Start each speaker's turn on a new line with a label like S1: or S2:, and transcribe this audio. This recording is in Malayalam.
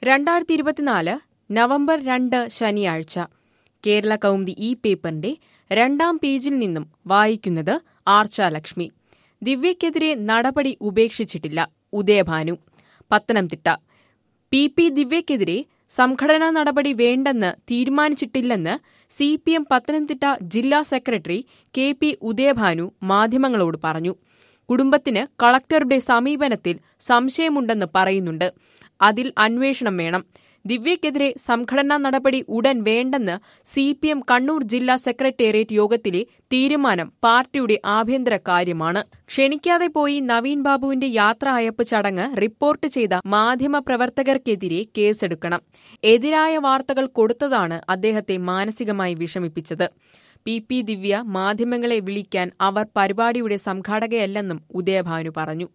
S1: രണ്ടായിരത്തി ഇരുപത്തിനാല് നവംബർ രണ്ട് ശനിയാഴ്ച കേരള കൗമുദി ഈ പേപ്പറിന്റെ രണ്ടാം പേജിൽ നിന്നും വായിക്കുന്നത് ആർച്ച ലക്ഷ്മി ദിവ്യക്കെതിരെ നടപടി ഉപേക്ഷിച്ചിട്ടില്ല ഉദയഭാനു പത്തനംതിട്ട പി പി ദിവ്യക്കെതിരെ സംഘടനാ നടപടി വേണ്ടെന്ന് തീരുമാനിച്ചിട്ടില്ലെന്ന് സി പി എം പത്തനംതിട്ട ജില്ലാ സെക്രട്ടറി കെ പി ഉദയഭാനു മാധ്യമങ്ങളോട് പറഞ്ഞു കുടുംബത്തിന് കളക്ടറുടെ സമീപനത്തിൽ സംശയമുണ്ടെന്ന് പറയുന്നുണ്ട് അതിൽ അന്വേഷണം വേണം ദിവ്യക്കെതിരെ സംഘടനാ നടപടി ഉടൻ വേണ്ടെന്ന് സി പി എം കണ്ണൂർ ജില്ലാ സെക്രട്ടേറിയറ്റ് യോഗത്തിലെ തീരുമാനം പാർട്ടിയുടെ ആഭ്യന്തര കാര്യമാണ് ക്ഷണിക്കാതെ പോയി നവീൻ ബാബുവിന്റെ യാത്ര അയപ്പ് ചടങ്ങ് റിപ്പോർട്ട് ചെയ്ത മാധ്യമപ്രവർത്തകർക്കെതിരെ കേസെടുക്കണം എതിരായ വാർത്തകൾ കൊടുത്തതാണ് അദ്ദേഹത്തെ മാനസികമായി വിഷമിപ്പിച്ചത് പി പി ദിവ്യ മാധ്യമങ്ങളെ വിളിക്കാൻ അവർ പരിപാടിയുടെ സംഘാടകയല്ലെന്നും ഉദയഭാനു പറഞ്ഞു